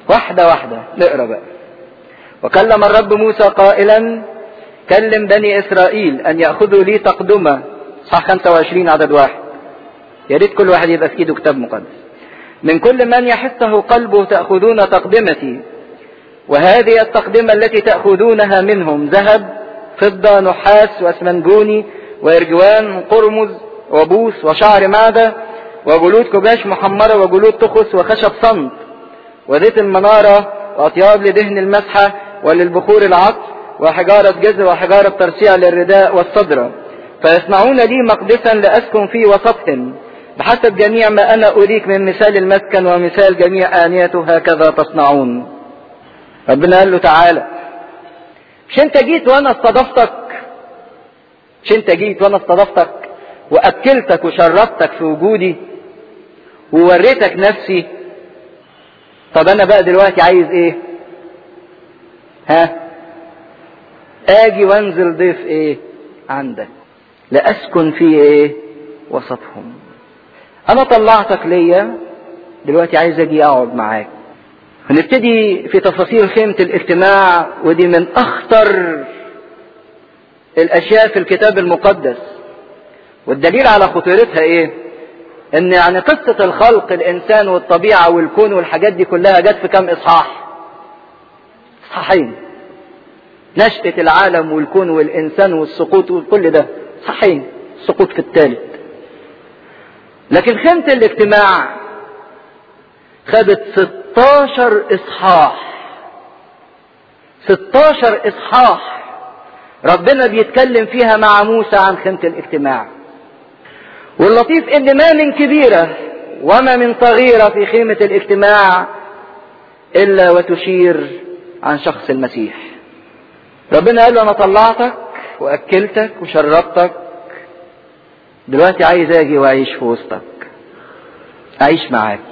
واحدة واحدة نقرا بقى وكلم الرب موسى قائلا كلم بني إسرائيل أن يأخذوا لي تقدمة صح 25 عدد واحد يا ريت كل واحد يبقى في إيده كتاب مقدس من كل من يحسه قلبه تأخذون تقدمتي وهذه التقدمة التي تأخذونها منهم ذهب فضة نحاس واسمنجوني وإرجوان قرمز وبوس وشعر معدة وجلود كباش محمرة وجلود تخس وخشب صمت وزيت المنارة وأطياب لدهن المسحة وللبخور العطر وحجارة جزر وحجارة ترسيع للرداء والصدرة فيصنعون لي مقدسا لأسكن في وسطهم بحسب جميع ما أنا أريك من مثال المسكن ومثال جميع آنيته هكذا تصنعون ربنا قال له تعالى مش انت جيت وانا استضفتك مش انت جيت وانا استضفتك واكلتك وشربتك في وجودي ووريتك نفسي طب انا بقى دلوقتي عايز ايه ها اجي وانزل ضيف ايه عندك لاسكن في ايه وسطهم انا طلعتك ليا دلوقتي عايز اجي اقعد معاك هنبتدي في تفاصيل خيمة الاجتماع ودي من اخطر الاشياء في الكتاب المقدس والدليل على خطورتها ايه ان يعني قصة الخلق الانسان والطبيعة والكون والحاجات دي كلها جت في كام اصحاح اصحاحين نشأة العالم والكون والانسان والسقوط وكل ده صحين السقوط في الثالث لكن خيمة الاجتماع خدت 16 اصحاح 16 اصحاح ربنا بيتكلم فيها مع موسى عن خيمة الاجتماع واللطيف ان ما من كبيرة وما من صغيرة في خيمة الاجتماع الا وتشير عن شخص المسيح ربنا قال له انا طلعتك واكلتك وشربتك دلوقتي عايز اجي واعيش في وسطك اعيش معاك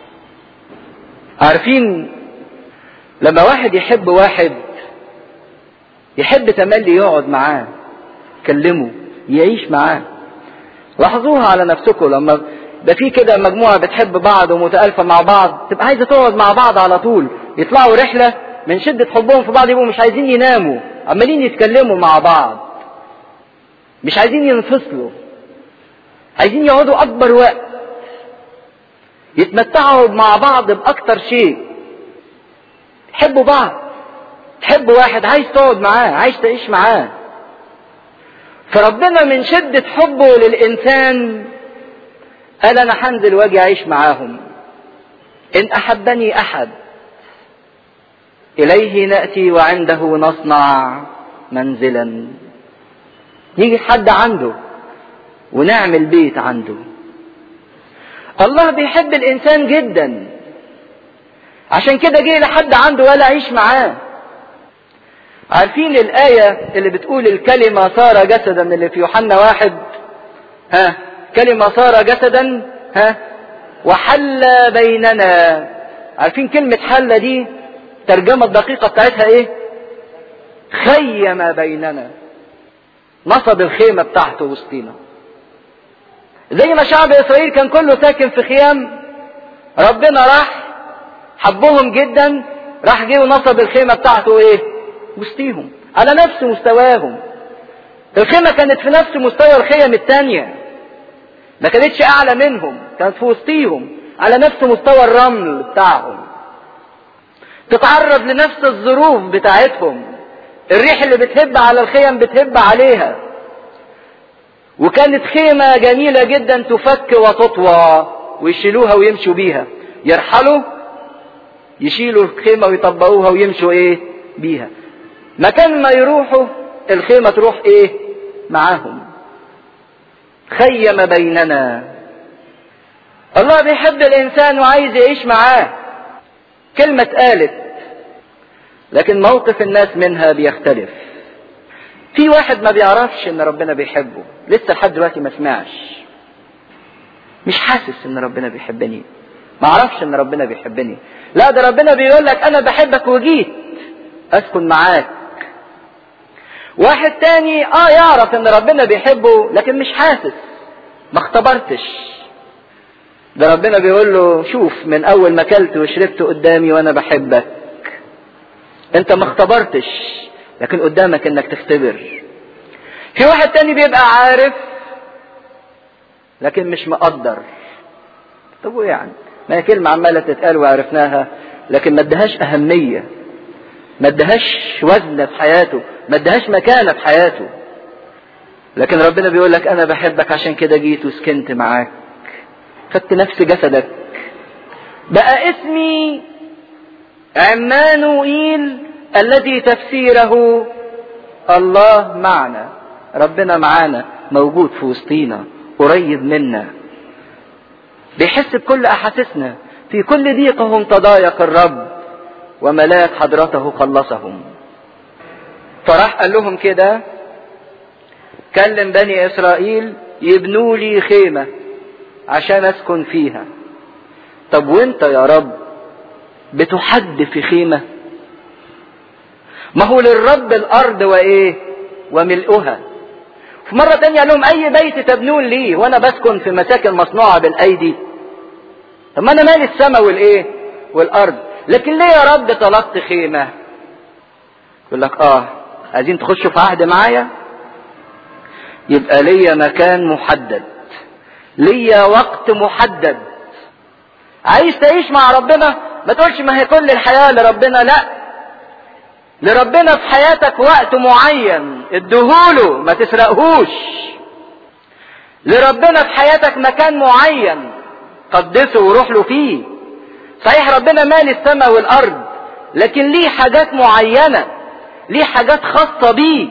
عارفين لما واحد يحب واحد يحب تملي يقعد معاه يكلمه يعيش معاه لاحظوها على نفسكم لما ده في كده مجموعة بتحب بعض ومتألفة مع بعض تبقى عايزة تقعد مع بعض على طول يطلعوا رحلة من شدة حبهم في بعض يبقوا مش عايزين يناموا عمالين يتكلموا مع بعض مش عايزين ينفصلوا عايزين يقعدوا أكبر وقت يتمتعوا مع بعض بأكتر شيء تحبوا بعض تحب واحد عايز تقعد معاه عايز تعيش معاه فربنا من شدة حبه للإنسان قال أنا هنزل واجي أعيش معاهم إن أحبني أحد إليه نأتي وعنده نصنع منزلا يجي حد عنده ونعمل بيت عنده الله بيحب الإنسان جدا عشان كده جه لحد عنده ولا عيش معاه عارفين الآية اللي بتقول الكلمة صار جسدا اللي في يوحنا واحد ها كلمة صار جسدا ها وحل بيننا عارفين كلمة حل دي الترجمة الدقيقة بتاعتها ايه خيم بيننا نصب الخيمة بتاعته وسطينا زي ما شعب اسرائيل كان كله ساكن في خيام ربنا راح حبهم جدا راح جه ونصب الخيمة بتاعته ايه وسطيهم على نفس مستواهم الخيمة كانت في نفس مستوى الخيم التانية ما كانتش اعلى منهم كانت في وسطيهم على نفس مستوى الرمل بتاعهم تتعرض لنفس الظروف بتاعتهم الريح اللي بتهب على الخيم بتهب عليها وكانت خيمة جميلة جدا تفك وتطوى ويشيلوها ويمشوا بيها يرحلوا يشيلوا الخيمة ويطبقوها ويمشوا ايه بيها مكان ما يروحوا الخيمة تروح ايه معاهم خيم بيننا الله بيحب الانسان وعايز يعيش معاه كلمة قالت لكن موقف الناس منها بيختلف في واحد ما بيعرفش ان ربنا بيحبه لسه لحد دلوقتي ما سمعش مش حاسس ان ربنا بيحبني ما اعرفش ان ربنا بيحبني لا ده ربنا بيقول لك انا بحبك وجيت اسكن معاك واحد تاني اه يعرف ان ربنا بيحبه لكن مش حاسس ما اختبرتش ده ربنا بيقول له شوف من اول ما اكلت وشربت قدامي وانا بحبك انت ما اختبرتش لكن قدامك انك تختبر في واحد تاني بيبقى عارف لكن مش مقدر طب وايه يعني ما هي كلمة عمالة تتقال وعرفناها لكن ما ادهاش أهمية ما ادهاش وزن في حياته ما ادهاش مكانة في حياته لكن ربنا بيقول لك أنا بحبك عشان كده جيت وسكنت معاك خدت نفس جسدك بقى اسمي عمانوئيل الذي تفسيره الله معنا ربنا معانا موجود في وسطينا قريب منا بيحس بكل احاسيسنا في كل ضيقهم تضايق الرب وملاك حضرته خلصهم فراح قال لهم كده كلم بني اسرائيل يبنوا لي خيمه عشان اسكن فيها طب وانت يا رب بتحد في خيمه ما هو للرب الارض وايه وملؤها في مرة تانية قال لهم أي بيت تبنون لي وأنا بسكن في مساكن مصنوعة بالأيدي طب ما أنا مالي السماء والإيه؟ والأرض لكن ليه يا رب طلبت خيمة؟ يقول لك آه عايزين تخشوا في عهد معايا؟ يبقى ليا مكان محدد ليا وقت محدد عايز تعيش مع ربنا ما تقولش ما هي كل الحياة لربنا لا لربنا في حياتك وقت معين ادهوله ما تسرقهوش لربنا في حياتك مكان معين قدسه وروح له فيه صحيح ربنا مال السماء والارض لكن ليه حاجات معينة ليه حاجات خاصة بيه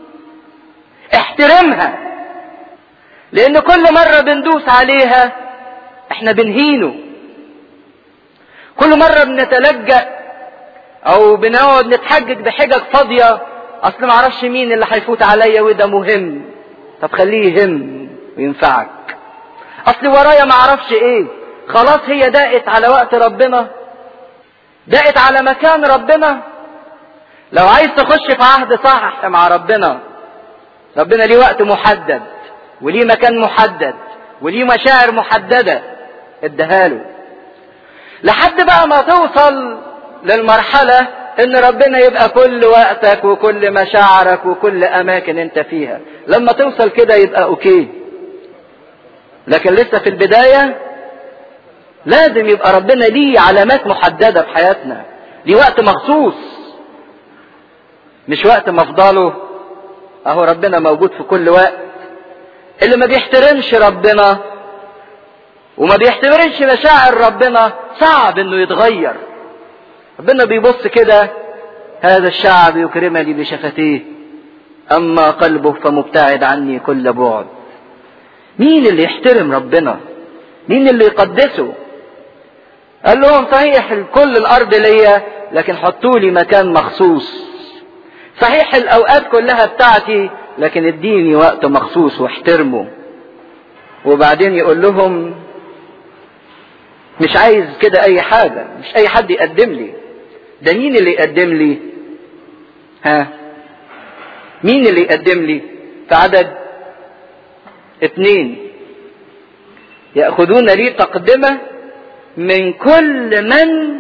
احترمها لان كل مرة بندوس عليها احنا بنهينه كل مرة بنتلجأ او بنقعد نتحجج بحجج فاضية اصل معرفش مين اللي هيفوت عليا وده مهم طب خليه يهم وينفعك اصل ورايا معرفش ايه خلاص هي دقت على وقت ربنا دقت على مكان ربنا لو عايز تخش في عهد صح مع ربنا ربنا ليه وقت محدد وليه مكان محدد وليه مشاعر محددة ادهاله لحد بقى ما توصل للمرحلة ان ربنا يبقى كل وقتك وكل مشاعرك وكل اماكن انت فيها لما توصل كده يبقى اوكي لكن لسه في البداية لازم يبقى ربنا ليه علامات محددة في حياتنا ليه وقت مخصوص مش وقت مفضله اهو ربنا موجود في كل وقت اللي ما بيحترمش ربنا وما بيحترمش مشاعر ربنا صعب انه يتغير ربنا بيبص كده هذا الشعب يكرمني بشفتيه اما قلبه فمبتعد عني كل بعد مين اللي يحترم ربنا مين اللي يقدسه قال لهم صحيح كل الارض ليا لكن حطوا لي مكان مخصوص صحيح الاوقات كلها بتاعتي لكن اديني وقت مخصوص واحترمه وبعدين يقول لهم مش عايز كده اي حاجة مش اي حد يقدم لي ده مين اللي يقدم لي ها مين اللي يقدم لي في عدد اتنين يأخذون لي تقدمة من كل من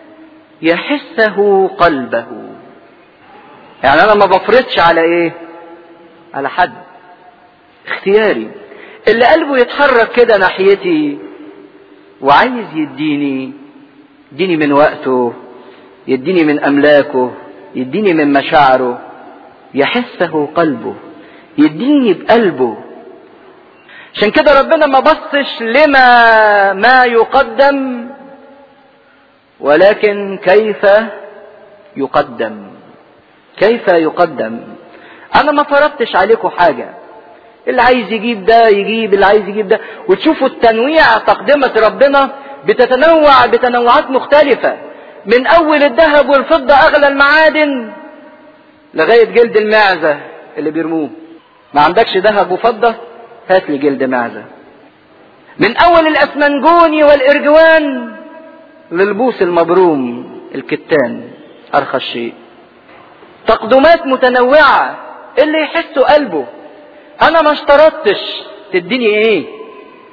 يحسه قلبه يعني انا ما بفرضش على ايه على حد اختياري اللي قلبه يتحرك كده ناحيتي وعايز يديني يديني من وقته يديني من املاكه يديني من مشاعره يحسه قلبه يديني بقلبه عشان كده ربنا ما بصش لما ما يقدم ولكن كيف يقدم كيف يقدم انا ما فرضتش عليكم حاجه اللي عايز يجيب ده يجيب اللي عايز يجيب ده وتشوفوا التنويع تقدمة ربنا بتتنوع بتنوعات مختلفة من أول الذهب والفضة أغلى المعادن لغاية جلد المعزة اللي بيرموه ما عندكش ذهب وفضة هات لي جلد معزة من أول الأسمنجوني والإرجوان للبوس المبروم الكتان أرخص شيء تقدمات متنوعة اللي يحسه قلبه انا ما اشترطتش تديني ايه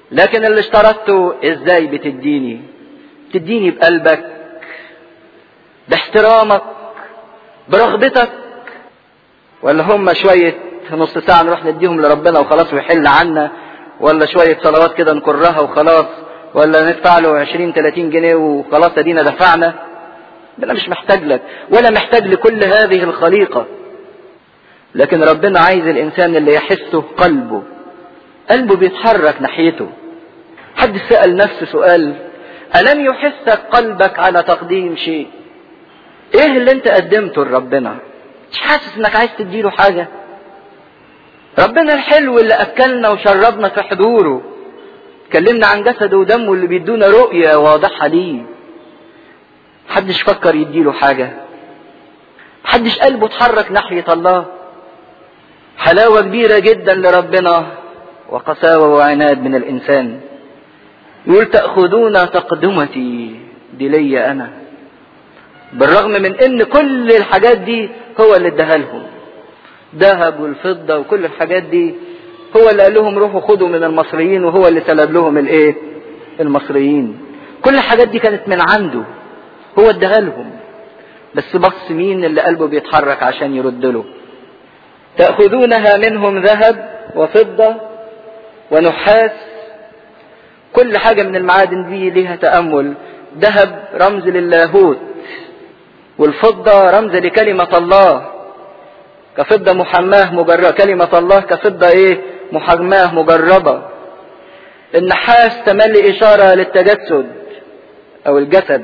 لكن اللي اشترطته ازاي بتديني تديني بقلبك باحترامك برغبتك ولا هم شوية نص ساعة نروح نديهم لربنا وخلاص ويحل عنا ولا شوية صلوات كده نكرها وخلاص ولا ندفع له 20 30 جنيه وخلاص ادينا دفعنا انا مش محتاج لك ولا محتاج لكل هذه الخليقة لكن ربنا عايز الانسان اللي يحسه قلبه قلبه بيتحرك ناحيته حد سأل نفسه سؤال ألم يحثك قلبك على تقديم شيء ايه اللي انت قدمته لربنا مش حاسس انك عايز تديله حاجة ربنا الحلو اللي اكلنا وشربنا في حضوره اتكلمنا عن جسده ودمه اللي بيدونا رؤية واضحة ليه محدش فكر يديله حاجة محدش قلبه اتحرك ناحية الله حلاوة كبيرة جدا لربنا وقساوة وعناد من الإنسان يقول تأخذون تقدمتي دي ليا أنا بالرغم من ان كل الحاجات دي هو اللي اداها لهم ذهب والفضة وكل الحاجات دي هو اللي قال لهم روحوا خدوا من المصريين وهو اللي سلب لهم الايه المصريين كل الحاجات دي كانت من عنده هو اداها لهم بس بص مين اللي قلبه بيتحرك عشان يرد له تأخذونها منهم ذهب وفضة ونحاس كل حاجة من المعادن دي ليها تأمل ذهب رمز للاهوت والفضة رمز لكلمة الله كفضة محماه مجربة كلمة الله كفضة ايه محماه مجربة النحاس تملي إشارة للتجسد أو الجسد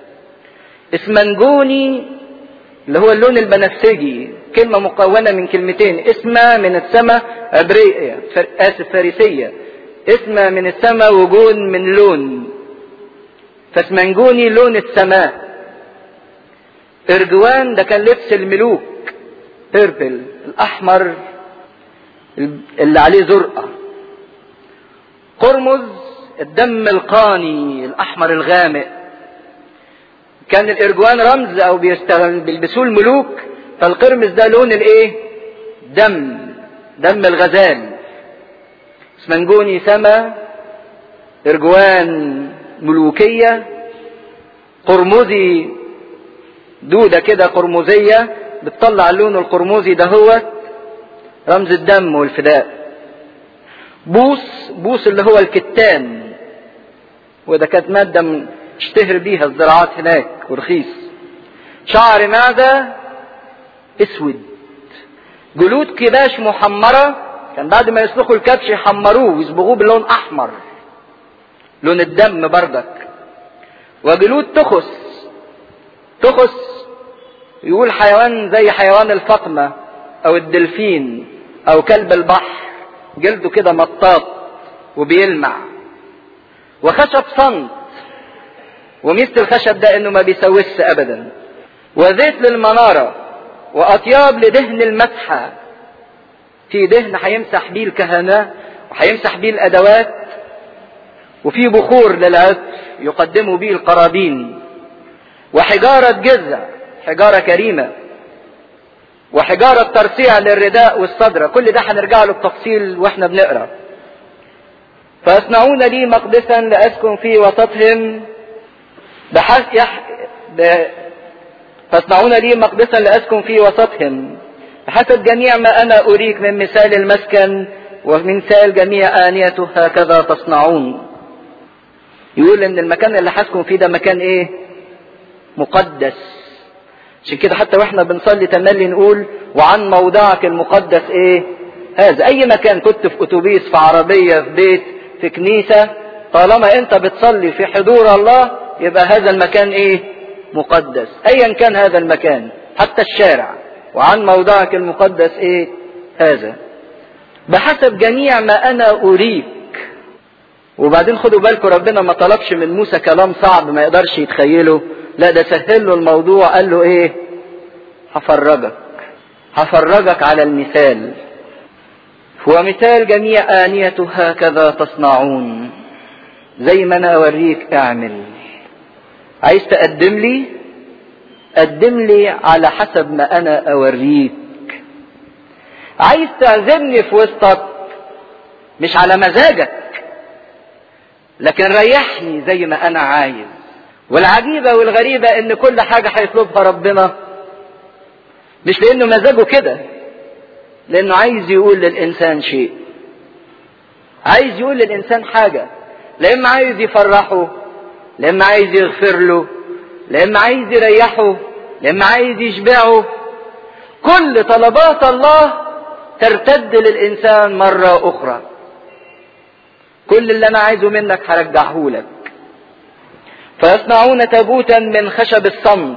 اسمنجوني اللي هو اللون البنفسجي كلمة مكونة من كلمتين اسمة من السماء عبرية آسف فارسية اسمة من السماء وجون من لون فاسمنجوني لون السماء ارجوان ده كان لبس الملوك بيربل الاحمر اللي عليه زرقة قرمز الدم القاني الاحمر الغامق كان الارجوان رمز او بيستخدم بيلبسوه الملوك فالقرمز ده لون الايه دم دم الغزال اسمنجوني سما ارجوان ملوكية قرمزي دودة كده قرمزية بتطلع اللون القرمزي دهوت رمز الدم والفداء بوس بوس اللي هو الكتان وده كانت مادة اشتهر بيها الزراعات هناك ورخيص شعر معدة اسود جلود كباش محمرة كان بعد ما يسلخوا الكبش يحمروه ويصبغوه باللون احمر لون الدم بردك وجلود تخس تخس يقول حيوان زي حيوان الفقمة او الدلفين او كلب البحر جلده كده مطاط وبيلمع وخشب صمت وميزة الخشب ده انه ما بيسوسش ابدا وزيت للمنارة واطياب لدهن المسحة في دهن هيمسح بيه الكهنة وهيمسح بيه الادوات وفي بخور للعطر يقدموا به القرابين وحجارة جزع حجارة كريمة وحجارة ترصيع للرداء والصدرة كل ده هنرجع له بتفصيل واحنا بنقرا فيصنعون لي مقدسا لأسكن في وسطهم بحس يح... ب... فيصنعون لي مقدسا لأسكن في وسطهم بحسب جميع ما أنا أريك من مثال المسكن ومن مثال جميع آنيته هكذا تصنعون يقول ان المكان اللي هسكن فيه ده مكان ايه مقدس عشان كده حتى واحنا بنصلي تملي نقول وعن موضعك المقدس ايه هذا اي مكان كنت في اتوبيس في عربية في بيت في كنيسة طالما انت بتصلي في حضور الله يبقى هذا المكان ايه مقدس ايا كان هذا المكان حتى الشارع وعن موضعك المقدس ايه هذا بحسب جميع ما انا اريك وبعدين خدوا بالكم ربنا ما طلبش من موسى كلام صعب ما يقدرش يتخيله لا ده سهل له الموضوع قال له ايه هفرجك هفرجك على المثال هو مثال جميع آنيته هكذا تصنعون زي ما انا اوريك اعمل عايز تقدم لي قدم لي على حسب ما انا اوريك عايز تعزمني في وسطك مش على مزاجك لكن ريحني زي ما انا عايز والعجيبة والغريبة ان كل حاجة هيطلبها ربنا مش لانه مزاجه كده لانه عايز يقول للانسان شيء عايز يقول للانسان حاجة لا اما عايز يفرحه لا اما عايز يغفر له لا اما عايز يريحه لا اما عايز يشبعه كل طلبات الله ترتد للانسان مرة اخرى كل اللي انا عايزه منك هرجعه لك فيصنعون تابوتا من خشب الصمت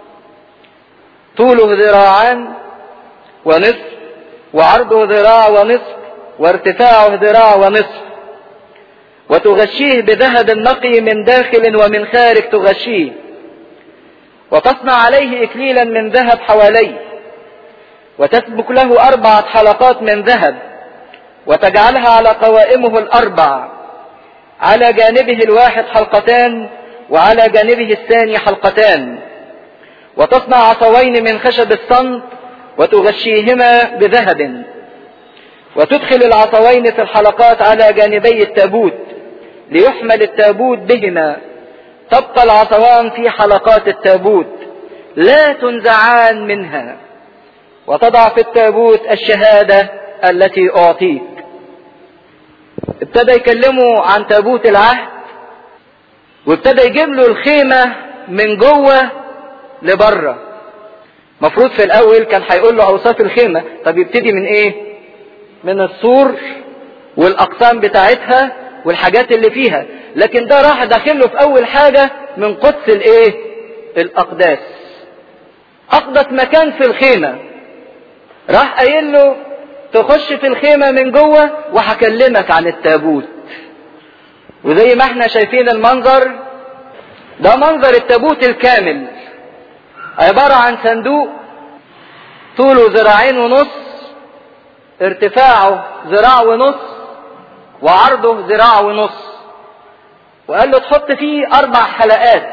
طوله ذراعان ونصف وعرضه ذراع ونصف وارتفاعه ذراع ونصف وتغشيه بذهب نقي من داخل ومن خارج تغشيه وتصنع عليه اكليلا من ذهب حواليه وتسبك له اربعه حلقات من ذهب وتجعلها على قوائمه الاربع على جانبه الواحد حلقتان وعلى جانبه الثاني حلقتان وتصنع عصوين من خشب الصمت وتغشيهما بذهب وتدخل العصوين في الحلقات على جانبي التابوت ليحمل التابوت بهما تبقى العصوان في حلقات التابوت لا تنزعان منها وتضع في التابوت الشهادة التي أعطيك ابتدى يكلمه عن تابوت العهد وابتدى يجيب له الخيمة من جوه لبره مفروض في الاول كان هيقول له اوصاف الخيمة طب يبتدي من ايه من السور والاقسام بتاعتها والحاجات اللي فيها لكن ده راح داخله في اول حاجة من قدس الايه الاقداس اقدس مكان في الخيمة راح قايل له تخش في الخيمة من جوه وهكلمك عن التابوت وزي ما احنا شايفين المنظر ده منظر التابوت الكامل عبارة عن صندوق طوله ذراعين ونص ارتفاعه ذراع ونص وعرضه ذراع ونص وقال له تحط فيه اربع حلقات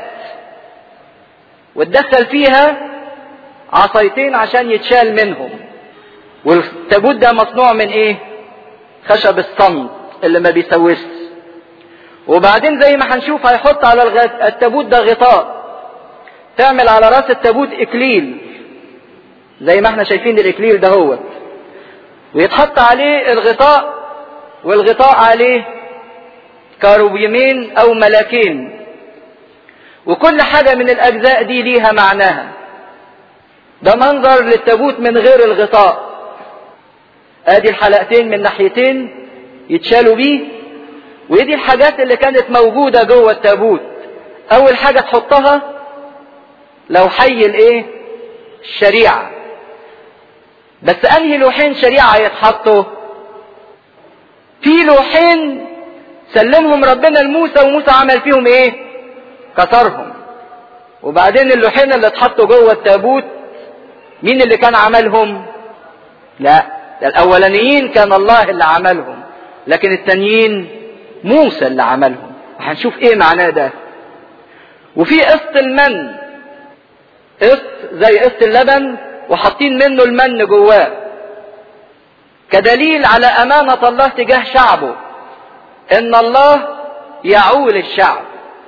وتدخل فيها عصايتين عشان يتشال منهم والتابوت ده مصنوع من ايه خشب الصمت اللي ما بيسوسش وبعدين زي ما هنشوف هيحط على التابوت ده غطاء تعمل على راس التابوت اكليل زي ما احنا شايفين الاكليل ده هو ويتحط عليه الغطاء والغطاء عليه كاروبيمين او ملاكين وكل حاجة من الاجزاء دي ليها معناها ده منظر للتابوت من غير الغطاء ادي الحلقتين من ناحيتين يتشالوا بيه ودي الحاجات اللي كانت موجودة جوه التابوت اول حاجة تحطها لو حي الايه الشريعة بس انهي لوحين شريعة يتحطوا في لوحين سلمهم ربنا لموسى وموسى عمل فيهم ايه كسرهم وبعدين اللوحين اللي اتحطوا جوه التابوت مين اللي كان عملهم لا ده الاولانيين كان الله اللي عملهم لكن التانيين موسى اللي عملهم هنشوف ايه معناه ده وفي قسط المن قسط زي قسط اللبن وحاطين منه المن جواه كدليل على امانة الله تجاه شعبه ان الله يعول الشعب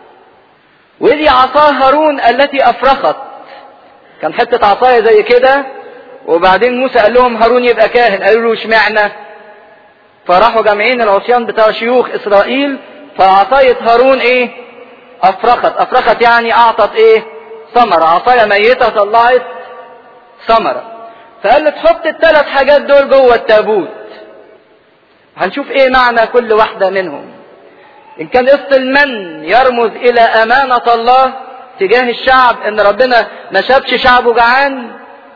ودي عصا هارون التي افرخت كان حتة عصاية زي كده وبعدين موسى قال لهم هارون يبقى كاهن قالوا له اشمعنى فراحوا جامعين العصيان بتاع شيوخ اسرائيل فعصاية هارون ايه افرخت افرخت يعني اعطت ايه ثمرة عصاية ميتة طلعت ثمرة فقال له تحط الثلاث حاجات دول جوه التابوت هنشوف ايه معنى كل واحدة منهم ان كان قسط المن يرمز الى امانة الله تجاه الشعب ان ربنا ما شافش شعبه جعان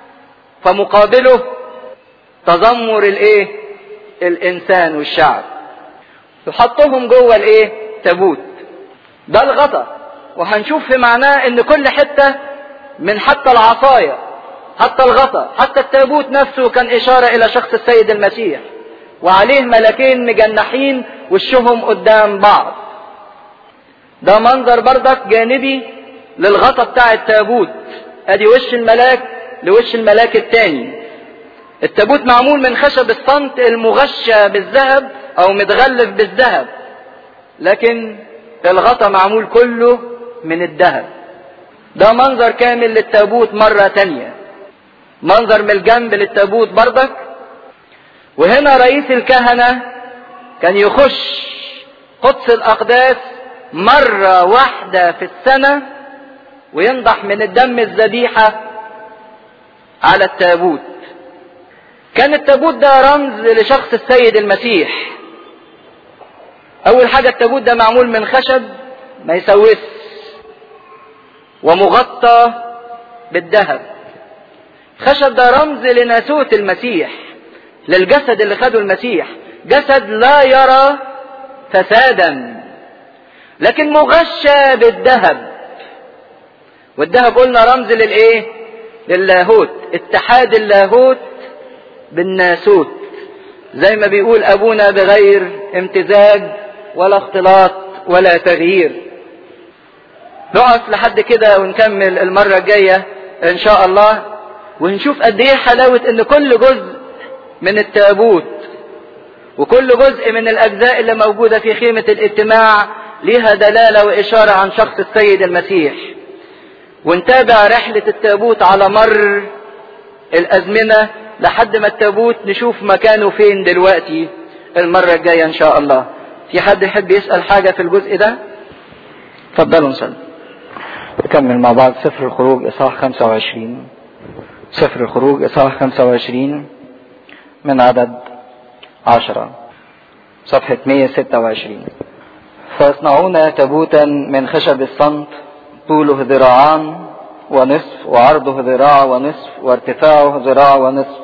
فمقابله تذمر الايه الانسان والشعب يحطهم جوه الايه تابوت ده الغطا وهنشوف في معناه ان كل حتة من حتى العصاية حتى الغطا حتى التابوت نفسه كان اشارة الى شخص السيد المسيح وعليه ملكين مجنحين وشهم قدام بعض ده منظر بردك جانبي للغطا بتاع التابوت ادي وش الملاك لوش الملاك التاني التابوت معمول من خشب الصمت المغشى بالذهب او متغلف بالذهب لكن الغطا معمول كله من الذهب ده منظر كامل للتابوت مرة تانية منظر من الجنب للتابوت بردك وهنا رئيس الكهنة كان يخش قدس الأقداس مرة واحدة في السنة وينضح من الدم الذبيحة على التابوت كان التابوت ده رمز لشخص السيد المسيح أول حاجة التابوت ده معمول من خشب ما يسوس ومغطى بالذهب خشب ده رمز لناسوت المسيح للجسد اللي خده المسيح جسد لا يرى فسادا لكن مغشى بالذهب والذهب قلنا رمز للايه للاهوت اتحاد اللاهوت بالناسوت زي ما بيقول ابونا بغير امتزاج ولا اختلاط ولا تغيير نقف لحد كده ونكمل المرة الجاية ان شاء الله ونشوف قد ايه حلاوة ان كل جزء من التابوت وكل جزء من الاجزاء اللي موجودة في خيمة الاجتماع ليها دلالة واشارة عن شخص السيد المسيح ونتابع رحلة التابوت على مر الازمنة لحد ما التابوت نشوف مكانه فين دلوقتي المرة الجاية ان شاء الله في حد يحب يسأل حاجة في الجزء ده اتفضلوا نسأل نكمل مع بعض سفر الخروج اصحاح 25 سفر الخروج اصحاح 25 من عدد 10 صفحة 126 فيصنعون تابوتا من خشب الصمت طوله ذراعان ونصف وعرضه ذراع ونصف وارتفاعه ذراع ونصف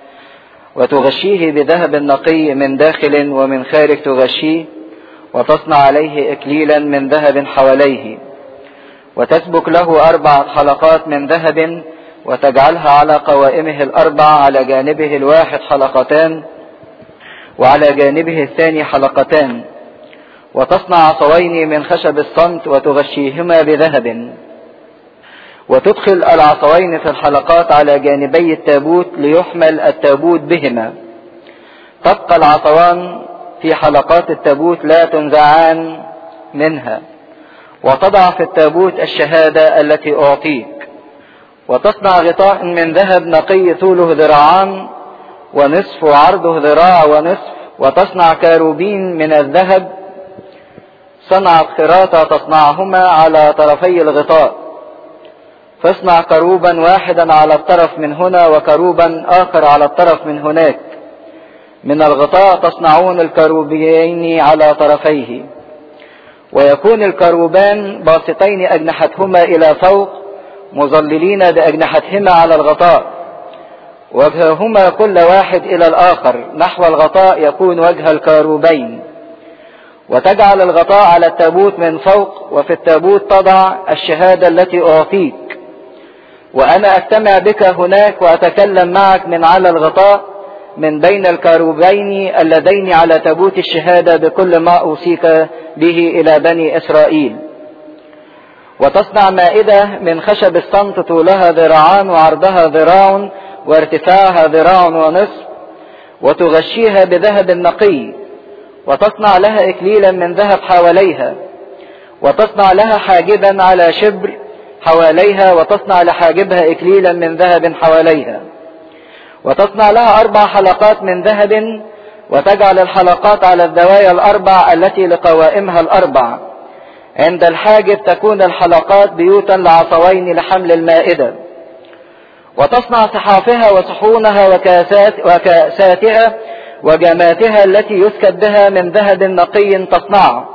وتغشيه بذهب نقي من داخل ومن خارج تغشيه وتصنع عليه اكليلا من ذهب حواليه وتسبك له اربعه حلقات من ذهب وتجعلها على قوائمه الاربع على جانبه الواحد حلقتان وعلى جانبه الثاني حلقتان وتصنع عصوين من خشب الصمت وتغشيهما بذهب وتدخل العصوين في الحلقات على جانبي التابوت ليحمل التابوت بهما تبقى العصوان في حلقات التابوت لا تنزعان منها وتضع في التابوت الشهادة التي أعطيك وتصنع غطاء من ذهب نقي طوله ذراعان ونصف وعرضه ذراع ونصف وتصنع كاروبين من الذهب صنعت خراطة تصنعهما على طرفي الغطاء فاصنع كروبا واحدا على الطرف من هنا وكروبا آخر على الطرف من هناك من الغطاء تصنعون الكروبين على طرفيه ويكون الكروبان باسطين أجنحتهما إلى فوق مظللين بأجنحتهما على الغطاء وجههما كل واحد إلى الآخر نحو الغطاء يكون وجه الكروبين وتجعل الغطاء على التابوت من فوق وفي التابوت تضع الشهادة التي أعطيك وأنا أجتمع بك هناك وأتكلم معك من على الغطاء من بين الكروبين اللذين على تابوت الشهادة بكل ما أوصيك به إلى بني إسرائيل وتصنع مائدة من خشب الصمت طولها ذراعان وعرضها ذراع وارتفاعها ذراع ونصف وتغشيها بذهب نقي وتصنع لها إكليلا من ذهب حواليها وتصنع لها حاجبا على شبر حواليها وتصنع لحاجبها إكليلا من ذهب حواليها وتصنع لها أربع حلقات من ذهب وتجعل الحلقات على الزوايا الأربع التي لقوائمها الأربع عند الحاجب تكون الحلقات بيوتا لعصوين لحمل المائدة وتصنع صحافها وصحونها وكاسات وكاساتها وجماتها التي يسكب بها من ذهب نقي تصنعه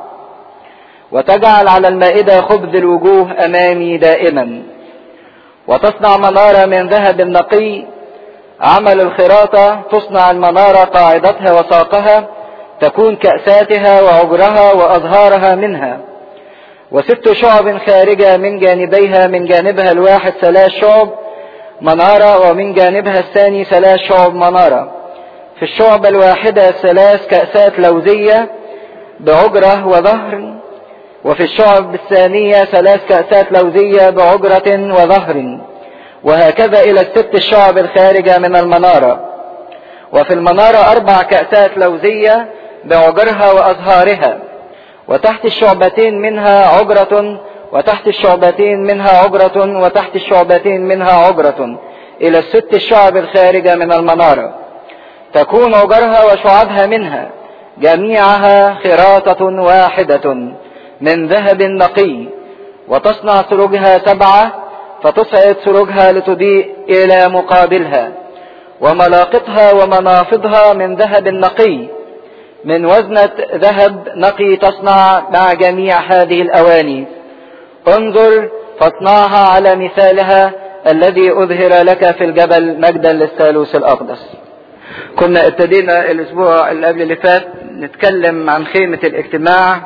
وتجعل على المائدة خبز الوجوه أمامي دائما وتصنع منارة من ذهب نقي عمل الخراطة تصنع المنارة قاعدتها وساقها تكون كأساتها وعجرها وأزهارها منها وست شعب خارجة من جانبيها من جانبها الواحد ثلاث شعب منارة ومن جانبها الثاني ثلاث شعب منارة في الشعبة الواحدة ثلاث كأسات لوزية بعجرة وظهر وفي الشعب الثانية ثلاث كأسات لوزية بعجرة وظهر وهكذا إلى الست الشعب الخارجة من المنارة وفي المنارة أربع كأسات لوزية بعجرها وأزهارها وتحت الشعبتين منها عجرة وتحت الشعبتين منها عجرة وتحت الشعبتين منها عجرة إلى الست الشعب الخارجة من المنارة تكون عجرها وشعبها منها جميعها خراطة واحدة من ذهب نقي وتصنع سروجها سبعة فتصعد سروجها لتضيء إلى مقابلها وملاقطها ومنافضها من ذهب نقي من وزنة ذهب نقي تصنع مع جميع هذه الأواني انظر فاصنعها على مثالها الذي أظهر لك في الجبل مجدا للثالوث الأقدس كنا ابتدينا الأسبوع اللي قبل اللي فات نتكلم عن خيمة الاجتماع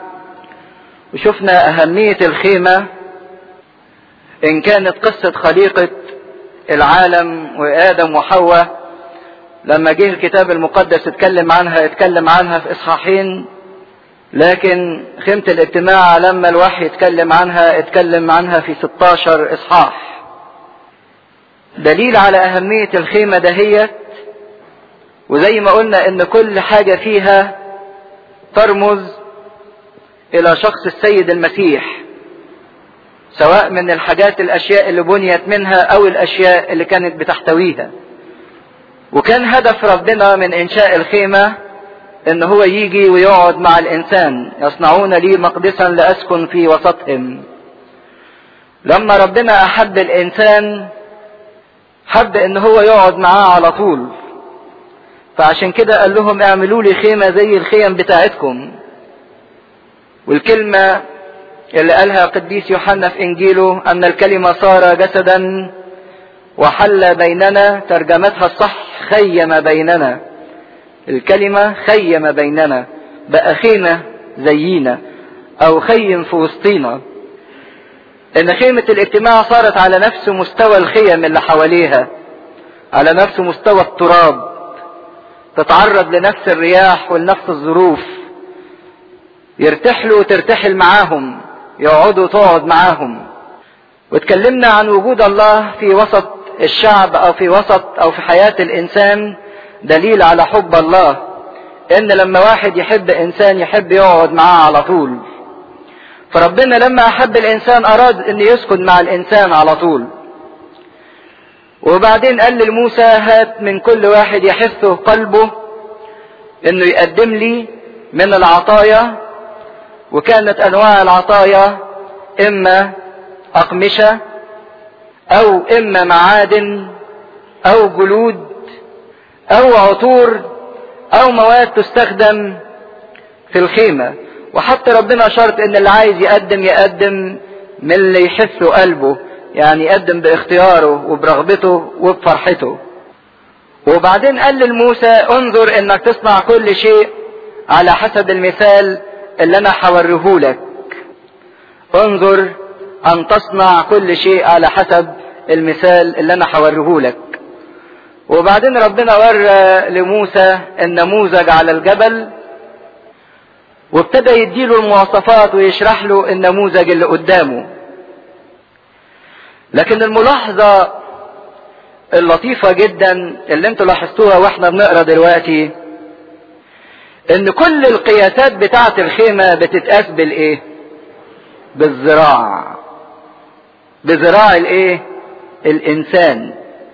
وشفنا أهمية الخيمة إن كانت قصة خليقة العالم وآدم وحواء لما جه الكتاب المقدس اتكلم عنها اتكلم عنها في إصحاحين لكن خيمة الاجتماع لما الوحي اتكلم عنها اتكلم عنها في 16 إصحاح دليل على أهمية الخيمة دهيت وزي ما قلنا ان كل حاجة فيها ترمز الى شخص السيد المسيح سواء من الحاجات الاشياء اللي بنيت منها او الاشياء اللي كانت بتحتويها وكان هدف ربنا من انشاء الخيمة ان هو يجي ويقعد مع الانسان يصنعون لي مقدسا لاسكن في وسطهم لما ربنا احب الانسان حب ان هو يقعد معاه على طول فعشان كده قال لهم اعملوا لي خيمة زي الخيم بتاعتكم والكلمة اللي قالها قديس يوحنا في انجيله ان الكلمة صار جسدا وحل بيننا ترجمتها الصح خيم بيننا الكلمة خيم بيننا بقى خيمة زينا او خيم في وسطينا ان خيمة الاجتماع صارت على نفس مستوى الخيم اللي حواليها على نفس مستوى التراب تتعرض لنفس الرياح ولنفس الظروف يرتحلوا وترتحل معاهم يقعدوا تقعد معاهم واتكلمنا عن وجود الله في وسط الشعب او في وسط او في حياة الانسان دليل على حب الله ان لما واحد يحب انسان يحب يقعد معاه على طول فربنا لما احب الانسان اراد ان يسكن مع الانسان على طول وبعدين قال لموسى هات من كل واحد يحثه قلبه انه يقدم لي من العطايا وكانت انواع العطايا اما اقمشة او اما معادن او جلود او عطور او مواد تستخدم في الخيمة وحتى ربنا شرط ان اللي عايز يقدم يقدم من اللي يحسه قلبه يعني يقدم باختياره وبرغبته وبفرحته وبعدين قال لموسى انظر انك تصنع كل شيء على حسب المثال اللي انا هوريهولك انظر ان تصنع كل شيء على حسب المثال اللي انا هوريهولك وبعدين ربنا ورى لموسى النموذج على الجبل وابتدى يديله المواصفات ويشرح له النموذج اللي قدامه لكن الملاحظة اللطيفة جدا اللي انتوا لاحظتوها واحنا بنقرا دلوقتي ان كل القياسات بتاعة الخيمة بتتقاس بالايه بالذراع بذراع الايه الانسان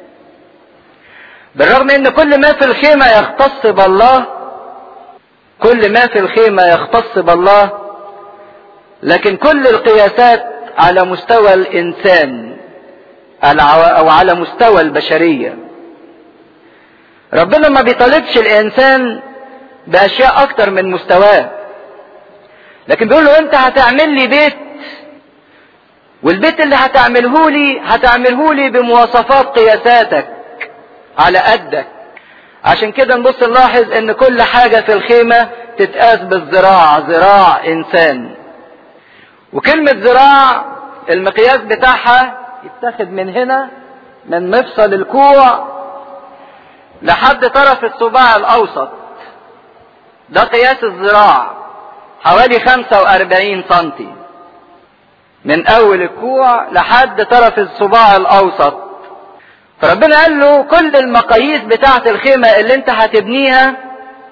بالرغم ان كل ما في الخيمة يختص بالله كل ما في الخيمة يختص بالله لكن كل القياسات على مستوى الانسان او على مستوى البشرية ربنا ما بيطالبش الانسان باشياء اكتر من مستواه لكن بيقول له انت هتعمل لي بيت والبيت اللي هتعمله لي هتعمله لي بمواصفات قياساتك على قدك عشان كده نبص نلاحظ ان كل حاجة في الخيمة تتقاس بالذراع ذراع انسان وكلمة ذراع المقياس بتاعها يتاخد من هنا من مفصل الكوع لحد طرف الصباع الاوسط ده قياس الذراع حوالي 45 سنتي من اول الكوع لحد طرف الصباع الاوسط فربنا قال له كل المقاييس بتاعة الخيمة اللي انت هتبنيها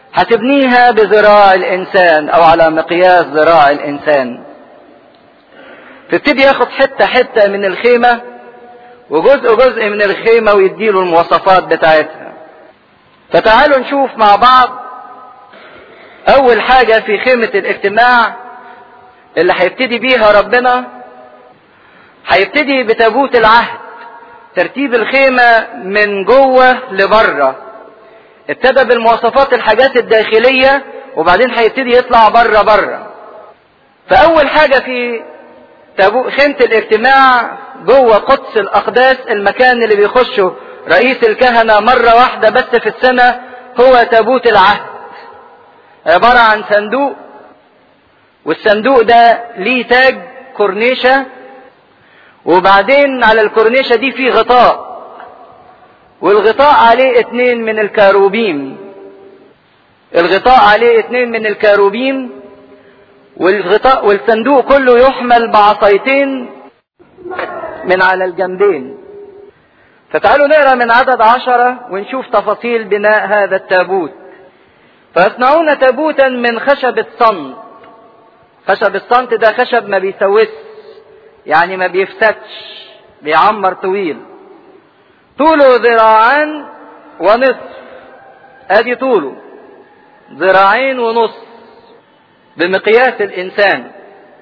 هتبنيها بذراع الانسان او على مقياس ذراع الانسان تبتدي ياخد حته حته من الخيمه وجزء جزء من الخيمه ويديله المواصفات بتاعتها فتعالوا نشوف مع بعض اول حاجه في خيمه الاجتماع اللي هيبتدي بيها ربنا هيبتدي بتابوت العهد ترتيب الخيمه من جوه لبره ابتدى بالمواصفات الحاجات الداخليه وبعدين هيبتدي يطلع بره بره فاول حاجه في خيمه الاجتماع جوه قدس الاقداس المكان اللي بيخشه رئيس الكهنه مره واحده بس في السنه هو تابوت العهد عباره عن صندوق والصندوق ده ليه تاج كورنيشه وبعدين على الكورنيشه دي في غطاء والغطاء عليه اتنين من الكاروبيم الغطاء عليه اتنين من الكاروبيم والغطاء والصندوق كله يحمل بعصايتين من على الجنبين فتعالوا نقرا من عدد عشرة ونشوف تفاصيل بناء هذا التابوت فيصنعون تابوتا من خشب الصمت خشب الصمت ده خشب ما بيسوس يعني ما بيفتتش بيعمر طويل طوله ذراعان ونصف ادي طوله ذراعين ونصف بمقياس الانسان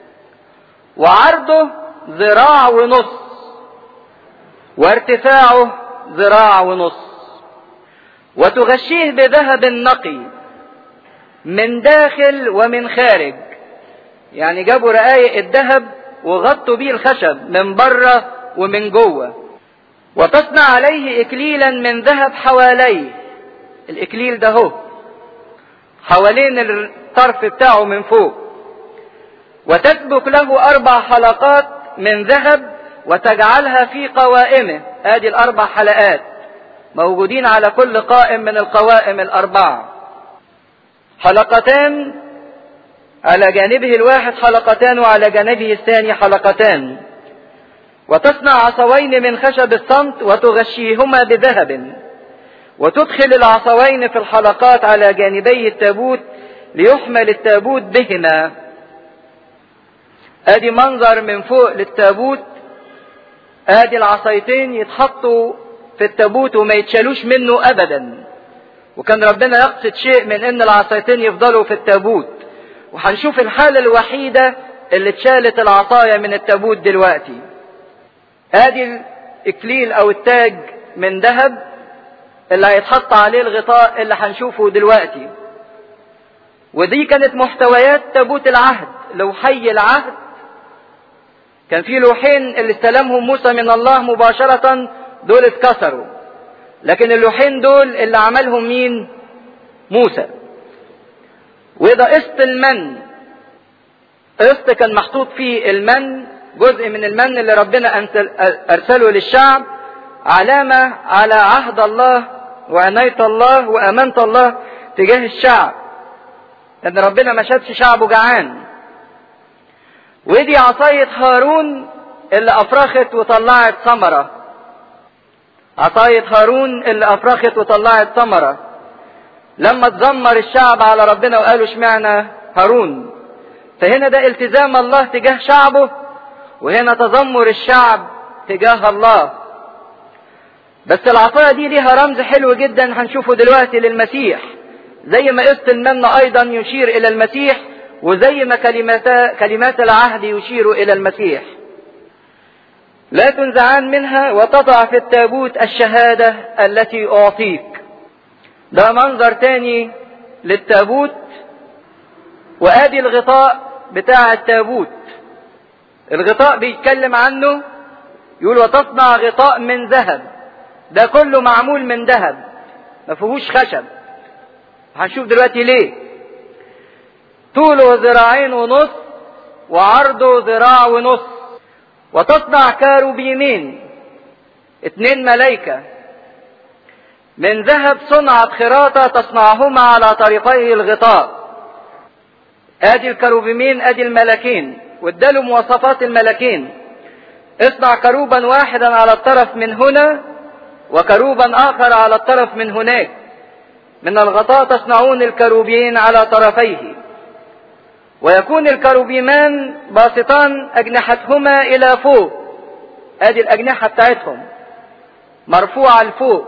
وعرضه ذراع ونص وارتفاعه ذراع ونص وتغشيه بذهب نقي من داخل ومن خارج يعني جابوا رقايق الذهب وغطوا بيه الخشب من بره ومن جوه وتصنع عليه اكليلا من ذهب حواليه الاكليل ده هو حوالين الطرف بتاعه من فوق وتسبك له اربع حلقات من ذهب وتجعلها في قوائمه ادي الاربع حلقات موجودين على كل قائم من القوائم الاربعه حلقتان على جانبه الواحد حلقتان وعلى جانبه الثاني حلقتان وتصنع عصوين من خشب الصمت وتغشيهما بذهب وتدخل العصوين في الحلقات على جانبي التابوت ليحمل التابوت بهما ادي منظر من فوق للتابوت ادي العصايتين يتحطوا في التابوت وما يتشالوش منه ابدا وكان ربنا يقصد شيء من ان العصايتين يفضلوا في التابوت وهنشوف الحالة الوحيدة اللي اتشالت العصاية من التابوت دلوقتي ادي الاكليل او التاج من ذهب اللي هيتحط عليه الغطاء اللي هنشوفه دلوقتي ودي كانت محتويات تابوت العهد لوحي العهد كان في لوحين اللي استلمهم موسى من الله مباشرة دول اتكسروا لكن اللوحين دول اللي عملهم مين موسى وده قسط المن قسط كان محطوط فيه المن جزء من المن اللي ربنا ارسله للشعب علامة على عهد الله وعناية الله وأمانة الله تجاه الشعب لأن ربنا ما شافش شعبه جعان ودي عصاية هارون اللي أفرخت وطلعت ثمرة عصاية هارون اللي أفرخت وطلعت ثمرة لما تذمر الشعب على ربنا وقالوا اشمعنى هارون فهنا ده التزام الله تجاه شعبه وهنا تذمر الشعب تجاه الله بس العصاية دي ليها رمز حلو جدا هنشوفه دلوقتي للمسيح زي ما قسط المن ايضا يشير الى المسيح وزي ما كلمات كلمات العهد يشير الى المسيح لا تنزعان منها وتضع في التابوت الشهادة التي أعطيك ده منظر تاني للتابوت وادي الغطاء بتاع التابوت الغطاء بيتكلم عنه يقول وتصنع غطاء من ذهب ده كله معمول من ذهب ما فيهوش خشب هنشوف دلوقتي ليه طوله ذراعين ونص وعرضه ذراع ونص وتصنع كاروبيمين اتنين ملايكة من ذهب صنعت خراطة تصنعهما على طريقي الغطاء ادي الكروبيمين ادي الملكين واداله مواصفات الملكين اصنع كروبا واحدا على الطرف من هنا وكروبا اخر على الطرف من هناك من الغطاء تصنعون الكروبين على طرفيه ويكون الكروبيمان باسطان أجنحتهما إلى فوق ادي الأجنحة بتاعتهم مرفوعة لفوق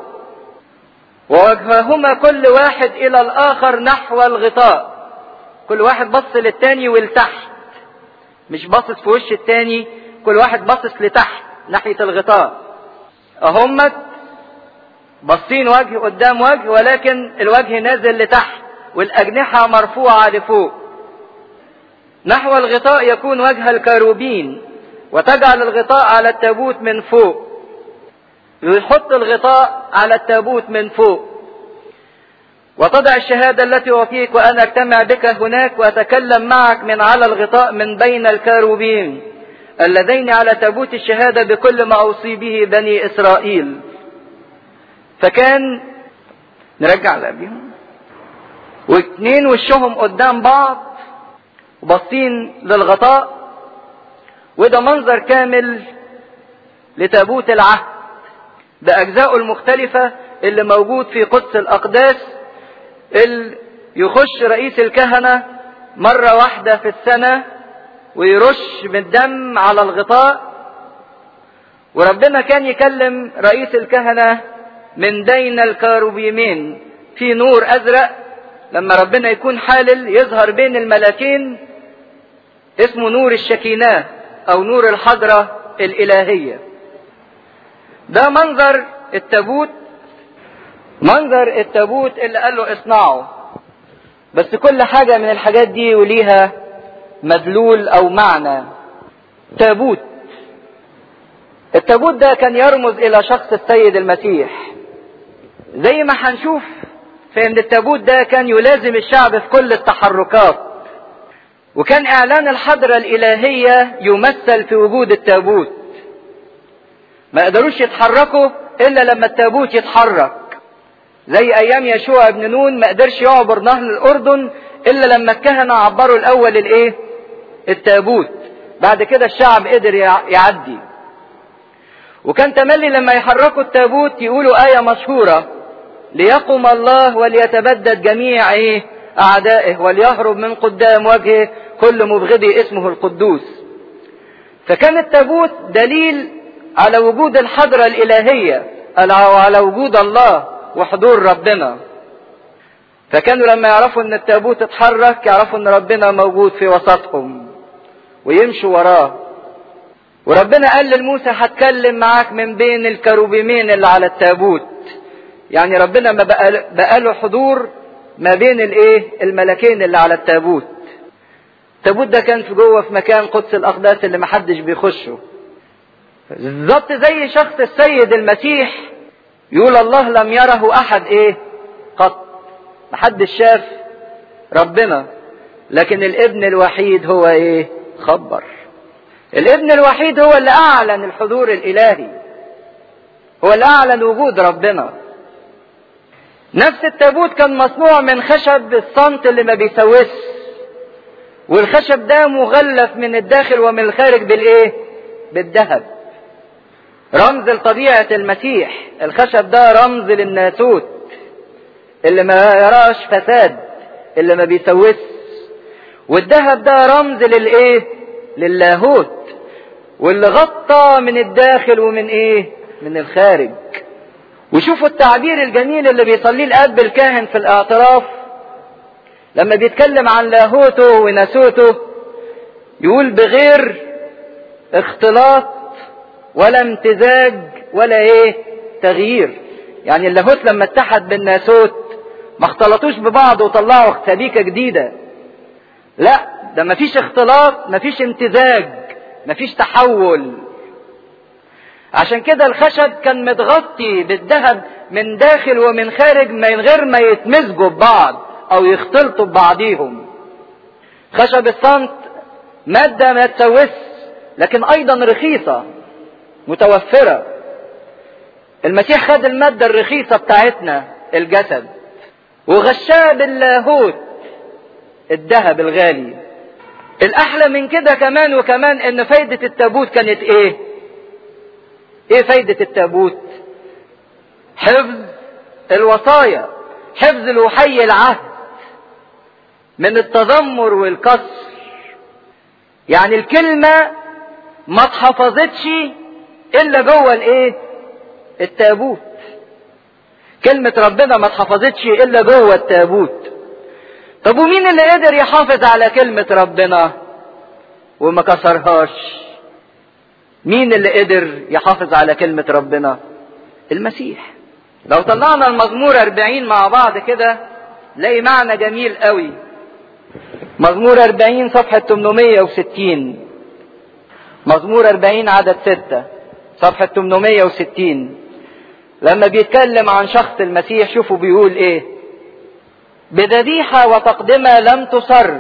ووجههما كل واحد إلى الآخر نحو الغطاء كل واحد بص للتاني ولتحت مش باصص في وش التاني كل واحد باصص لتحت ناحية الغطاء اهمت باصين وجه قدام وجه ولكن الوجه نازل لتحت والأجنحة مرفوعة لفوق نحو الغطاء يكون وجه الكروبين وتجعل الغطاء على التابوت من فوق يحط الغطاء على التابوت من فوق وتضع الشهادة التي أعطيك وأنا أجتمع بك هناك وأتكلم معك من على الغطاء من بين الكاروبين اللذين على تابوت الشهادة بكل ما أوصي به بني إسرائيل فكان نرجع لأبيهم واثنين وشهم قدام بعض وباصين للغطاء وده منظر كامل لتابوت العهد بأجزائه المختلفة اللي موجود في قدس الأقداس اللي يخش رئيس الكهنة مرة واحدة في السنة ويرش بالدم على الغطاء وربنا كان يكلم رئيس الكهنة من بين الكاروبيمين في نور أزرق لما ربنا يكون حالل يظهر بين الملاكين اسمه نور الشكيناه أو نور الحضرة الإلهية ده منظر التابوت منظر التابوت اللي قال له اصنعه بس كل حاجة من الحاجات دي وليها مدلول أو معنى تابوت التابوت ده كان يرمز إلى شخص السيد المسيح زي ما هنشوف فإن التابوت ده كان يلازم الشعب في كل التحركات وكان إعلان الحضرة الإلهية يمثل في وجود التابوت ما قدروش يتحركوا إلا لما التابوت يتحرك زي أيام يشوع بن نون ما قدرش يعبر نهر الأردن إلا لما الكهنة عبروا الأول الإيه؟ التابوت بعد كده الشعب قدر يعدي وكان تملي لما يحركوا التابوت يقولوا آية مشهورة ليقم الله وليتبدد جميع إيه؟ أعدائه وليهرب من قدام وجهه كل مبغضي اسمه القدوس فكان التابوت دليل على وجود الحضرة الإلهية على وجود الله وحضور ربنا فكانوا لما يعرفوا ان التابوت اتحرك يعرفوا ان ربنا موجود في وسطهم ويمشوا وراه وربنا قال لموسى هتكلم معاك من بين الكروبيمين اللي على التابوت يعني ربنا ما بقى له حضور ما بين الايه الملكين اللي على التابوت التابوت ده كان في جوه في مكان قدس الاقداس اللي محدش بيخشه بالظبط زي شخص السيد المسيح يقول الله لم يره احد ايه قط محدش شاف ربنا لكن الابن الوحيد هو ايه خبر الابن الوحيد هو اللي اعلن الحضور الالهي هو اللي اعلن وجود ربنا نفس التابوت كان مصنوع من خشب الصمت اللي ما بيسوس والخشب ده مغلف من الداخل ومن الخارج بالايه بالذهب رمز لطبيعة المسيح الخشب ده رمز للناسوت اللي ما يراش فساد اللي ما بيسوس والذهب ده رمز للايه للاهوت واللي غطى من الداخل ومن ايه من الخارج وشوفوا التعبير الجميل اللي بيصليه الاب الكاهن في الاعتراف لما بيتكلم عن لاهوته وناسوته يقول بغير اختلاط ولا امتزاج ولا ايه تغيير يعني اللاهوت لما اتحد بالناسوت ما اختلطوش ببعض وطلعوا سبيكة جديدة لا ده مفيش اختلاط مفيش امتزاج مفيش تحول عشان كده الخشب كان متغطي بالذهب من داخل ومن خارج من غير ما يتمزجوا ببعض او يختلطوا ببعضيهم خشب الصمت مادة ما تسوس لكن ايضا رخيصة متوفرة المسيح خد المادة الرخيصة بتاعتنا الجسد وغشاه باللاهوت الذهب الغالي الاحلى من كده كمان وكمان ان فايدة التابوت كانت ايه ايه فايدة التابوت حفظ الوصايا حفظ الوحي العهد من التذمر والكسر يعني الكلمة ما اتحفظتش الا جوه الايه التابوت كلمة ربنا ما اتحفظتش الا جوه التابوت طب ومين اللي قدر يحافظ على كلمة ربنا وما كسرهاش مين اللي قدر يحافظ على كلمة ربنا المسيح لو طلعنا المزمور 40 مع بعض كده نلاقي معنى جميل قوي مزمور 40 صفحة 860 مزمور 40 عدد 6 صفحة 860 لما بيتكلم عن شخص المسيح شوفوا بيقول ايه بذبيحة وتقدمة لم تصر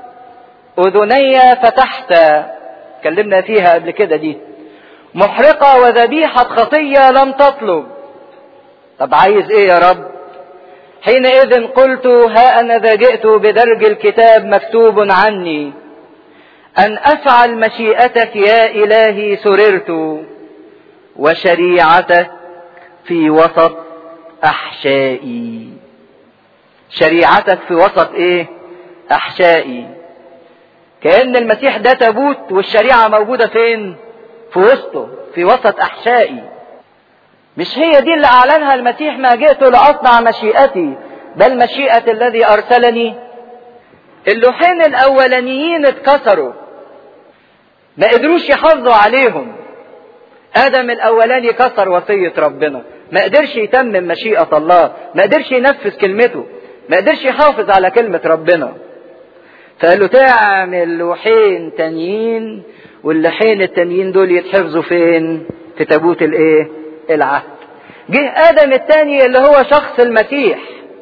أذني فتحت اتكلمنا فيها قبل كده دي محرقة وذبيحة خطية لم تطلب طب عايز ايه يا رب حينئذ قلت ها انا ذا جئت بدرج الكتاب مكتوب عني ان افعل مشيئتك يا الهي سررت وشريعتك في وسط احشائي شريعتك في وسط ايه احشائي كأن المسيح ده تابوت والشريعة موجودة فين في وسطه في وسط احشائي مش هي دي اللي اعلنها المسيح ما جئت لاصنع مشيئتي بل مشيئة الذي ارسلني اللوحين الاولانيين اتكسروا ما قدروش يحافظوا عليهم ادم الاولاني كسر وصية ربنا ما قدرش يتمم مشيئة الله ما قدرش ينفذ كلمته ما قدرش يحافظ على كلمة ربنا فقال له تعمل لوحين تانيين واللوحين التانيين دول يتحفظوا فين في تابوت الايه العهد جه ادم الثاني اللي هو شخص المسيح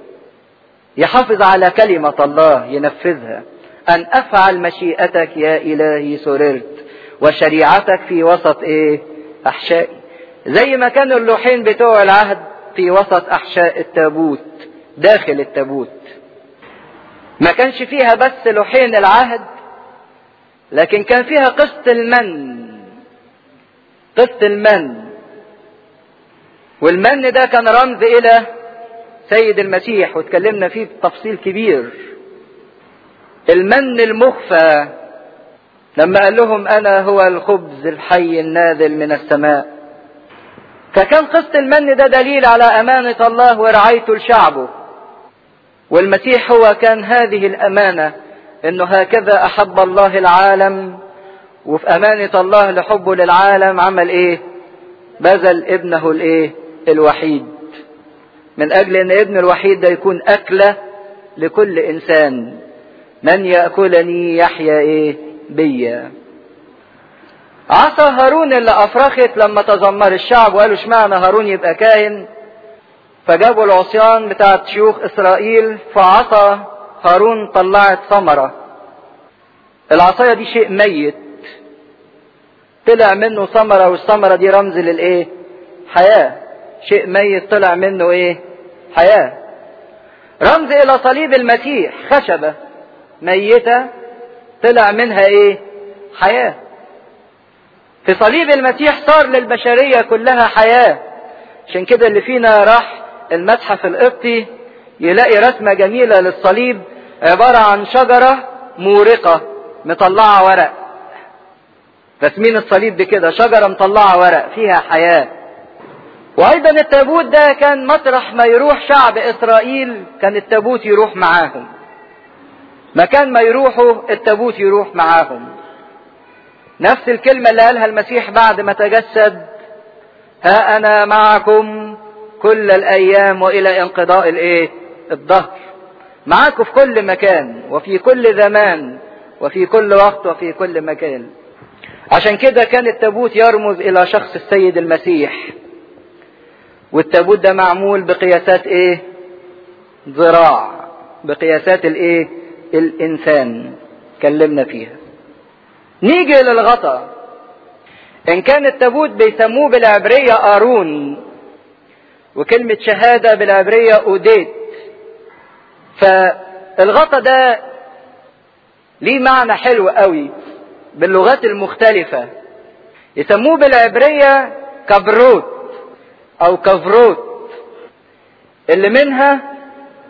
يحافظ على كلمة الله ينفذها ان افعل مشيئتك يا الهي سررت وشريعتك في وسط ايه احشائي زي ما كانوا اللوحين بتوع العهد في وسط احشاء التابوت داخل التابوت ما كانش فيها بس لوحين العهد لكن كان فيها قسط المن قسط المن والمن ده كان رمز الى سيد المسيح واتكلمنا فيه بتفصيل كبير المن المخفى لما قال لهم انا هو الخبز الحي النازل من السماء فكان قسط المن ده دليل على امانه الله ورعايته لشعبه والمسيح هو كان هذه الامانه انه هكذا احب الله العالم وفي امانه الله لحبه للعالم عمل ايه بذل ابنه الايه الوحيد من اجل ان ابن الوحيد ده يكون اكله لكل انسان من ياكلني يحيا ايه بيا عصا هارون اللي افرخت لما تذمر الشعب وقالوا اشمعنى هارون يبقى كاهن فجابوا العصيان بتاعت شيوخ اسرائيل فعصا هارون طلعت ثمرة العصاية دي شيء ميت طلع منه ثمرة والثمرة دي رمز للايه حياة شيء ميت طلع منه ايه حياة رمز الى صليب المسيح خشبة ميتة طلع منها ايه حياة في صليب المسيح صار للبشرية كلها حياة عشان كده اللي فينا راح المتحف القبطي يلاقي رسمة جميلة للصليب عبارة عن شجرة مورقة مطلعة ورق رسمين الصليب بكده شجرة مطلعة ورق فيها حياة وأيضا التابوت ده كان مطرح ما يروح شعب إسرائيل كان التابوت يروح معاهم مكان ما يروحوا التابوت يروح معاهم نفس الكلمة اللي قالها المسيح بعد ما تجسد ها أنا معكم كل الأيام وإلى انقضاء الإيه؟ الظهر. معاكم في كل مكان وفي كل زمان وفي كل وقت وفي كل مكان. عشان كده كان التابوت يرمز إلى شخص السيد المسيح. والتابوت ده معمول بقياسات إيه؟ ذراع. بقياسات الإيه؟ الإنسان. اتكلمنا فيها. نيجي للغطا ان كان التابوت بيسموه بالعبرية قارون وكلمة شهادة بالعبرية أوديت فالغطا ده ليه معنى حلو قوي باللغات المختلفة يسموه بالعبرية كبروت أو كفروت اللي منها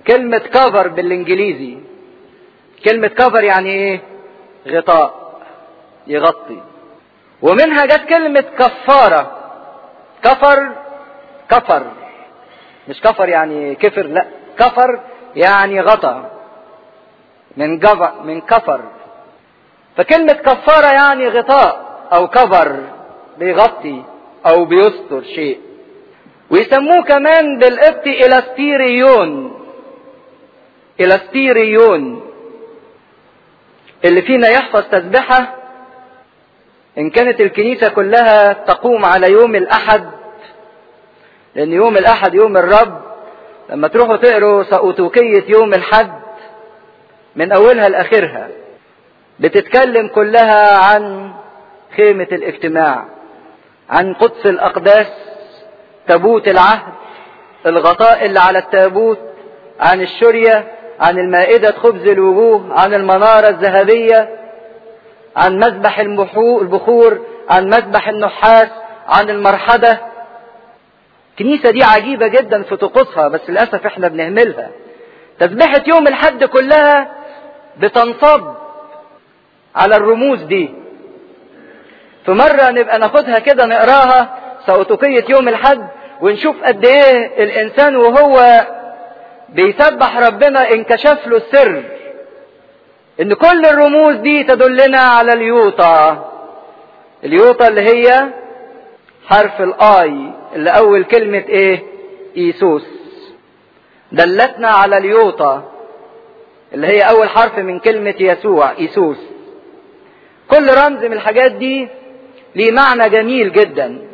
كلمة كفر بالانجليزي كلمة كفر يعني ايه غطاء يغطي ومنها جت كلمة كفارة كفر كفر مش كفر يعني كفر لا كفر يعني غطى من جفر من كفر فكلمة كفارة يعني غطاء او كفر بيغطي او بيستر شيء ويسموه كمان بالقبط الاستيريون الاستيريون اللي فينا يحفظ تسبحة ان كانت الكنيسة كلها تقوم على يوم الاحد لان يوم الاحد يوم الرب لما تروحوا تقروا سأوتوكية يوم الحد من اولها لاخرها بتتكلم كلها عن خيمة الاجتماع عن قدس الاقداس تابوت العهد الغطاء اللي على التابوت عن الشرية عن المائدة خبز الوجوه عن المنارة الذهبية عن مذبح البخور عن مذبح النحاس عن المرحدة الكنيسة دي عجيبة جدا في طقوسها بس للأسف احنا بنهملها تسبحة يوم الحد كلها بتنصب على الرموز دي في مرة نبقى ناخدها كده نقراها سأوتوكية يوم الحد ونشوف قد ايه الانسان وهو بيسبح ربنا انكشف له السر ان كل الرموز دي تدلنا على اليوطا اليوطا اللي هي حرف الاي اللي اول كلمة ايه ايسوس دلتنا على اليوطا اللي هي اول حرف من كلمة يسوع ايسوس كل رمز من الحاجات دي ليه معنى جميل جدا